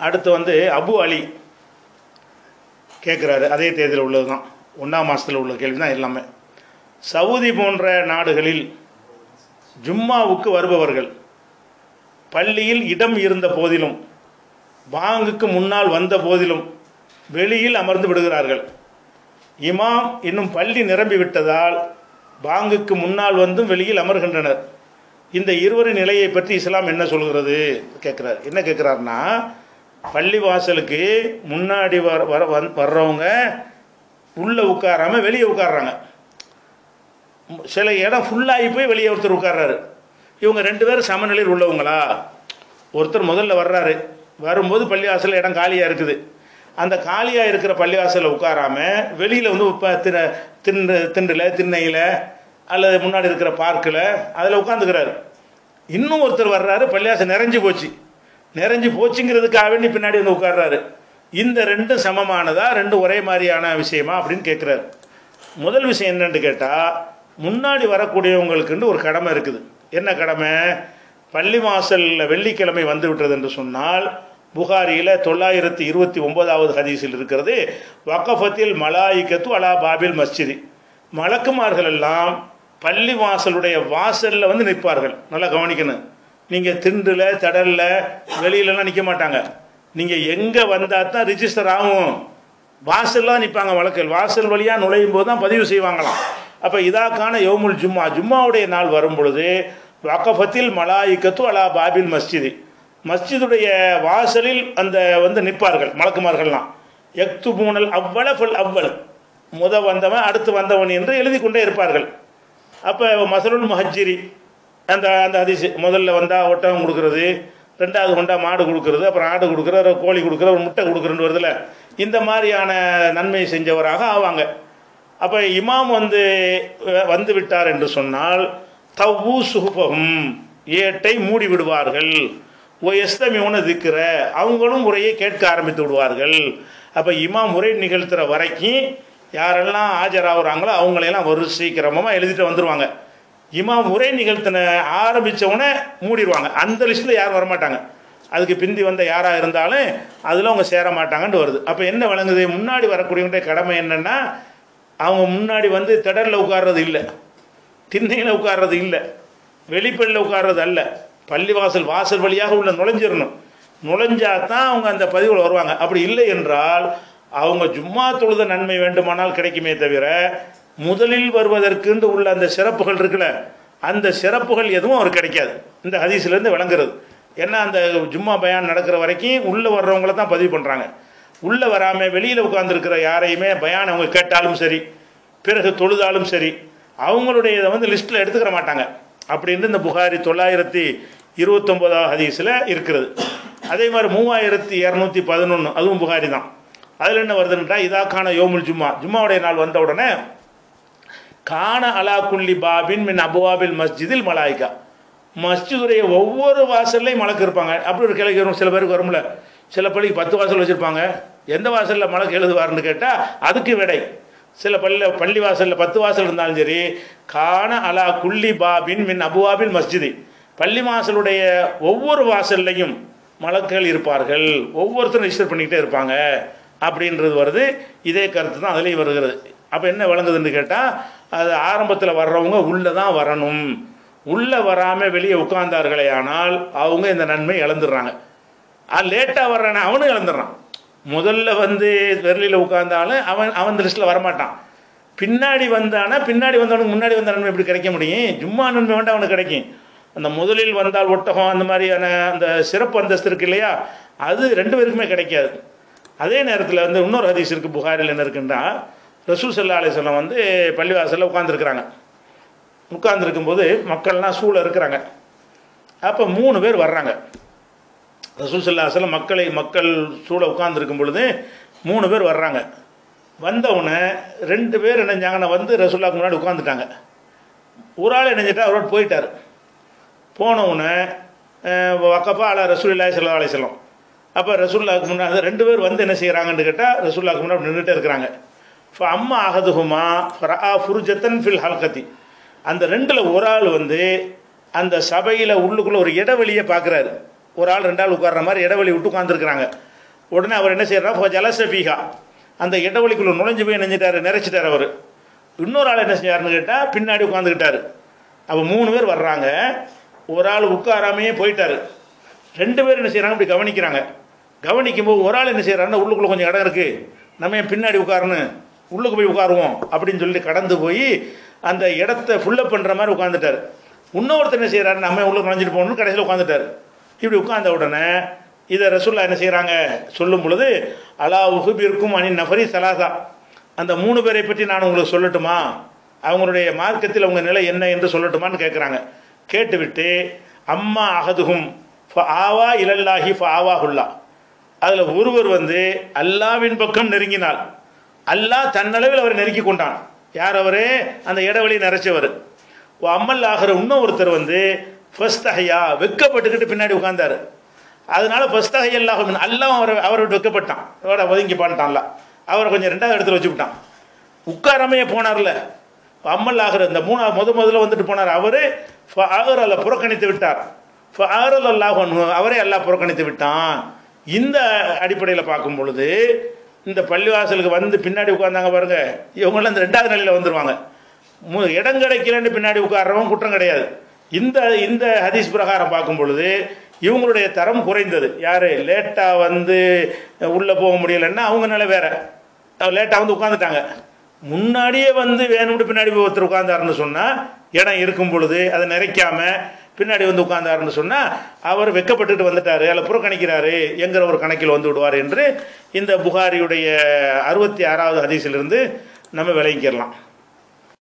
அடுத்து வந்து அபு அலி கேட்குறாரு அதே தேதியில் உள்ளது தான் ஒன்றாம் மாதத்தில் உள்ள கேள்வி தான் எல்லாமே சவுதி போன்ற நாடுகளில் ஜும்மாவுக்கு வருபவர்கள் பள்ளியில் இடம் இருந்த போதிலும் பாங்குக்கு முன்னால் வந்த போதிலும் வெளியில் அமர்ந்து விடுகிறார்கள் இமாம் இன்னும் பள்ளி நிரம்பி விட்டதால் பாங்குக்கு முன்னால் வந்தும் வெளியில் அமர்கின்றனர் இந்த இருவரின் நிலையை பற்றி இஸ்லாம் என்ன சொல்கிறது கேட்குறார் என்ன கேட்குறாருன்னா பள்ளி வாசலுக்கு முன்னாடி வர வர வந்- வர்றவங்க உள்ளே உட்காராம வெளியே உட்கார்றாங்க சில இடம் ஃபுல்லாகி போய் வெளியே ஒருத்தர் உட்கார்றாரு இவங்க ரெண்டு பேரும் சமநிலையில் உள்ளவங்களா ஒருத்தர் முதல்ல வர்றாரு வரும்போது பள்ளிவாசலில் இடம் காலியாக இருக்குது அந்த காலியாக இருக்கிற பள்ளிவாசலில் உட்காராம வெளியில் வந்து இப்போ தின தின்னு திண்டில் திண்ணையில் அல்லது முன்னாடி இருக்கிற பார்க்கில் அதில் உட்காந்துக்கிறாரு இன்னும் ஒருத்தர் வர்றாரு பள்ளிவாசல் நிறைஞ்சு போச்சு நிறைஞ்சு போச்சுங்கிறதுக்காக வேண்டி பின்னாடி வந்து உட்கார்றாரு இந்த ரெண்டும் சமமானதா ரெண்டும் ஒரே மாதிரியான விஷயமா அப்படின்னு கேட்குறாரு முதல் விஷயம் என்னன்னு கேட்டால் முன்னாடி வரக்கூடியவங்களுக்குன்னு ஒரு கடமை இருக்குது என்ன கடமை பள்ளி வாசலில் வெள்ளிக்கிழமை வந்து விட்டது என்று சொன்னால் புகாரியில் தொள்ளாயிரத்தி இருபத்தி ஒன்பதாவது ஹதீஸில் இருக்கிறது வக்கஃபத்தில் மலாயிக்கத்து அலா பாபில் மஸ்ஜிதி மலக்குமார்கள் எல்லாம் பள்ளி வாசலுடைய வாசலில் வந்து நிற்பார்கள் நல்லா கவனிக்கணும் நீங்கள் திண்டில் தடலில் வெளியிலலாம் நிற்க மாட்டாங்க நீங்கள் எங்கே வந்தால் தான் ரிஜிஸ்டர் ஆகும் வாசல்லாம் நிற்பாங்க வழக்கில் வாசல் வழியாக நுழையும் போது தான் பதிவு செய்வாங்களாம் அப்போ இதாக்கான யௌமுல் ஜும்மா ஜும்மாவுடைய நாள் வரும் பொழுது வக்கஃபத்தில் மலாயிக்கத்து அலா பாபில் மஸ்ஜிதி மஸ்ஜிதுடைய வாசலில் அந்த வந்து நிற்பார்கள் மலக்குமார்கள்லாம் எக்து பூனல் அவ்வள ஃபுல் அவ்வள் முத வந்தவன் அடுத்து வந்தவன் என்று எழுதி கொண்டே இருப்பார்கள் அப்போ மசலுல் முஹஜ்ஜிரி அந்த அந்த ஹதீஸ் முதல்ல வந்தால் ஒட்டகம் கொடுக்கறது ரெண்டாவது கொண்டா மாடு கொடுக்கறது அப்புறம் ஆடு கொடுக்குறது அப்புறம் கோழி கொடுக்குறது ஒரு முட்டை கொடுக்குறன்னு வருதுல இந்த மாதிரியான நன்மை செஞ்சவராக ஆவாங்க அப்போ இமாம் வந்து அஹ், வந்து விட்டார் என்று சொன்னால் தவ்வு சுகுபகும் ஏட்டை மூடி விடுவார்கள் ஓ எஸ்தமியூன திக்கிற அவங்களும் உரையை கேட்க ஆரம்பித்து விடுவார்கள் அப்போ இமாம் உரை நிகழ்த்துற வரைக்கும் யாரெல்லாம் ஆஜராகிறாங்களோ அவங்களையெல்லாம் ஒரு சீக்கிரமாக எழுதிட்டு வந்துடுவாங்க இமாம் உரை நிகழ்த்தின ஆரம்பித்த உடனே மூடிடுவாங்க அந்த லிஸ்ட்டில் யாரும் வரமாட்டாங்க அதுக்கு பிந்தி வந்த யாராக இருந்தாலும் அதில் அவங்க சேர மாட்டாங்கன்னு வருது அப்போ என்ன விளங்குது முன்னாடி வரக்கூடியவங்களுடைய கடமை என்னென்னா அவங்க முன்னாடி வந்து திடலில் உட்கார்றது இல்லை திண்ணையில் உட்கார்றது இல்லை வெளிப்பள்ளியில் உட்கார்றது அல்ல பள்ளிவாசல் வாசல் வழியாக உள்ள நுழைஞ்சிடணும் நுழைஞ்சா தான் அவங்க அந்த பதிவில் வருவாங்க அப்படி இல்லை என்றால் அவங்க ஜும்மா தொழுத நன்மை வேண்டுமானால் கிடைக்குமே தவிர முதலில் வருவதற்குன்னு உள்ள அந்த சிறப்புகள் இருக்குல்ல அந்த சிறப்புகள் எதுவும் அவருக்கு கிடைக்காது இந்த ஹதீஸ்லேருந்து விளங்குறது ஏன்னா அந்த ஜும்மா பயான் நடக்கிற வரைக்கும் உள்ளே வர்றவங்கள தான் பதிவு பண்ணுறாங்க உள்ளே வராமல் வெளியில் உட்காந்துருக்கிற யாரையுமே பயான் அவங்க கேட்டாலும் சரி பிறகு தொழுதாலும் சரி அவங்களுடைய இதை வந்து லிஸ்ட்டில் எடுத்துக்கிற மாட்டாங்க அப்படின்னு இந்த புகாரி தொள்ளாயிரத்தி இருபத்தொம்போதாவது ஹதீஸில் இருக்கிறது அதே மாதிரி மூவாயிரத்தி இரநூத்தி பதினொன்று அதுவும் புகாரி தான் அதில் என்ன வருதுன்றா இதாக்கான யோமுல் ஜும்மா ஜும்மாவுடைய நாள் வந்த உடனே கான அலா குல்லி பாபின் மின் அபுவாபில் மஸ்ஜிதில் மலாய்க்கா மஸ்ஜிதுடைய ஒவ்வொரு வாசல்லையும் மலக்கு இருப்பாங்க அப்படி ஒரு கிளைக்கு வரும் சில பேருக்கு வரும்ல சில பள்ளிக்கு பத்து வாசல் வச்சுருப்பாங்க எந்த வாசலில் மலக்கு எழுதுவார்னு கேட்டால் அதுக்கு விடை சில பள்ளி பள்ளி வாசலில் பத்து வாசல் இருந்தாலும் சரி கான அலா குல்லி பாபின் மின் அபுவாபில் மஸ்ஜிதி பள்ளி வாசலுடைய ஒவ்வொரு வாசல்லையும் மலக்குகள் இருப்பார்கள் ஒவ்வொருத்தரும் ரிஜிஸ்டர் பண்ணிக்கிட்டே இருப்பாங்க அப்படின்றது வருது இதே கருத்து தான் அதுலேயும் வருகிறது அப்போ என்ன விளங்குதுன்னு கேட்டால் அது ஆரம்பத்தில் வர்றவங்க உள்ளே தான் வரணும் உள்ளே வராமல் வெளியே உட்கார்ந்தார்களே ஆனால் அவங்க இந்த நன்மை இழந்துடுறாங்க லேட்டாக வர்றானே அவனும் இழந்துடுறான் முதல்ல வந்து வெரலியில் உட்கார்ந்தாலும் அவன் அவன் இந்த லிஸ்ட்டில் வரமாட்டான் பின்னாடி வந்தானா பின்னாடி வந்தவனுக்கு முன்னாடி வந்த நன்மை எப்படி கிடைக்க முடியும் ஜும்மா நன்மை வேண்டாம் அவனுக்கு கிடைக்கும் அந்த முதலில் வந்தால் ஒட்டகம் அந்த மாதிரியான அந்த சிறப்பு அந்தஸ்து இருக்கு இல்லையா அது ரெண்டு பேருக்குமே கிடைக்காது அதே நேரத்தில் வந்து இன்னொரு ஹதீஸ் இருக்குது புகாரில் என்ன இருக்குன்னா ரசூல் சல்லா அலிஸ்லாம் வந்து பள்ளிவாசலில் உட்காந்துருக்குறாங்க உட்கார்ந்துருக்கும்போது மக்கள்லாம் சூழ இருக்கிறாங்க அப்போ மூணு பேர் வர்றாங்க ரசூல் சல்லா அலிஸ்லாம் மக்களை மக்கள் சூழ உட்காந்துருக்கும் பொழுது மூணு பேர் வர்றாங்க வந்தவுடனே ரெண்டு பேர் இணைஞ்சாங்கன்னா வந்து ரசூல்லாக்கு முன்னாடி உட்காந்துட்டாங்க ஒரு ஆள் இணைஞ்சிட்டா அவரோட போயிட்டார் போனவுடனே வக்கப்பா அலா ரசூலில்லாய் சல்லா அலிஸ்லாம் அப்போ ரசூல்லாவுக்கு முன்னாடி ரெண்டு பேர் வந்து என்ன செய்கிறாங்கன்னு கேட்டால் ரசூல்லாவுக்கு முன்னாடி நின்றுட்டே இருக்கிறாங்க இப்போ அம்மா அகதுகுமா ஃபரா ஃபுருஜத்தன் ஃபில் ஹல்கத்தி அந்த ரெண்டில் ஒரு ஆள் வந்து அந்த சபையில் உள்ளுக்குள்ளே ஒரு இடைவெளியை பார்க்குறாரு ஒரு ஆள் ரெண்டு ஆள் உட்கார்ற மாதிரி இடைவெளி விட்டு உட்காந்துருக்குறாங்க உடனே அவர் என்ன செய்யறாரு ஜலசபீகா அந்த இடவெளிக்குள்ள நுழைஞ்சு போய் நினைஞ்சிட்டாரு நிறைச்சிட்டார் அவர் இன்னொரு ஆள் என்ன செய்யாருன்னு கேட்டால் பின்னாடி உட்காந்துக்கிட்டாரு அப்போ மூணு பேர் வர்றாங்க ஒரு ஆள் உட்காராமையே போயிட்டாரு ரெண்டு பேர் என்ன செய்கிறாங்க இப்படி கவனிக்கிறாங்க கவனிக்கும் போது ஒரு ஆள் என்ன செய்கிறாருன்னா உள்ளுக்குள்ளே கொஞ்சம் இடம் இருக்குது நம்ம ஏன் பின்னாடி உட்காரணும் உள்ளுக்கு போய் உட்காருவோம் அப்படின்னு சொல்லி கடந்து போய் அந்த இடத்த ஃபுல்லப் பண்ணுற மாதிரி உட்காந்துட்டார் இன்னொருத்தர் என்ன செய்கிறாரு நம்ம உள்ள நுழைஞ்சிட்டு போகணும்னு கடைசியில் உட்காந்துட்டார் இப்படி உட்கார்ந்த உடனே இதை ரசுல்லா என்ன செய்கிறாங்க சொல்லும் பொழுது அலா உஹுபிற்கும் அணி நஃபரி சலாசா அந்த மூணு பேரை பற்றி நான் உங்களுக்கு சொல்லட்டுமா அவங்களுடைய மார்க்கத்தில் அவங்க நிலை என்ன என்று சொல்லட்டுமான்னு கேட்குறாங்க கேட்டுவிட்டு அம்மா அகதுகும் ஃப ஆவா இலல்லாஹி ஃப ஆவாஹுல்லா அதில் ஒருவர் வந்து அல்லாவின் பக்கம் நெருங்கினாள் அல்லாஹ் தன்னளவில் அவரை நெருக்கி கொண்டான் யார் அவரு அந்த இடவெளி நிறைச்சவர் அம்மல் ஆகிற இன்னொருத்தர் வந்து ஃபஸ்தஹையா வெக்கப்பட்டுக்கிட்டு பின்னாடி உட்கார்ந்தாரு அதனால ஃபஸ்தஹை அல்லாஹும் அல்லாஹ் அவரை அவரை விட்டு வெக்கப்பட்டான் அவரை ஒதுங்கி பண்ணிட்டான்ல அவரை கொஞ்சம் ரெண்டாவது இடத்துல வச்சு விட்டான் உட்காராமையே போனார்ல அம்மல் ஆகிற இந்த மூணாவது முத முதல்ல வந்துட்டு போனார் அவரு ஆகரல புறக்கணித்து விட்டார் ஆகரல் அல்லாஹ் அவரே அல்லாஹ் புறக்கணித்து விட்டான் இந்த அடிப்படையில் பார்க்கும் பொழுது இந்த பள்ளிவாசலுக்கு வந்து பின்னாடி உட்கார்ந்தாங்க பாருங்க இவங்களாம் இந்த ரெண்டாவது நிலையில் வந்துடுவாங்க மு- இடம் கிடைக்கலன்னு பின்னாடி உட்கார்றவன் குற்றம் கிடையாது இந்த இந்த ஹதீஸ் பிரகாரம் பார்க்கும் பொழுது இவங்களுடைய தரம் குறைந்தது யார் லேட்டாக வந்து உள்ளே போக முடியலைன்னா அவங்க நிலை வேற லேட்டாக வந்து உட்காந்துட்டாங்க முன்னாடியே வந்து வேணும்னு பின்னாடி போய் ஒருத்தர் உட்கார்ந்தாருன்னு சொன்னால் இடம் இருக்கும் பொழுது அதை நிறைக்காம பின்னாடி வந்து உட்கார்ந்தாருன்னு சொன்னால் அவர் வெக்கப்பட்டுட்டு வந்துட்டாரு அல்ல புறக்கணிக்கிறாரு என்கிற ஒரு கணக்கில் வந்து விடுவார் என்று இந்த புகாரியுடைய அறுபத்தி ஆறாவது ஹதீஸிலிருந்து நம்ம விளங்கிக்கிறலாம்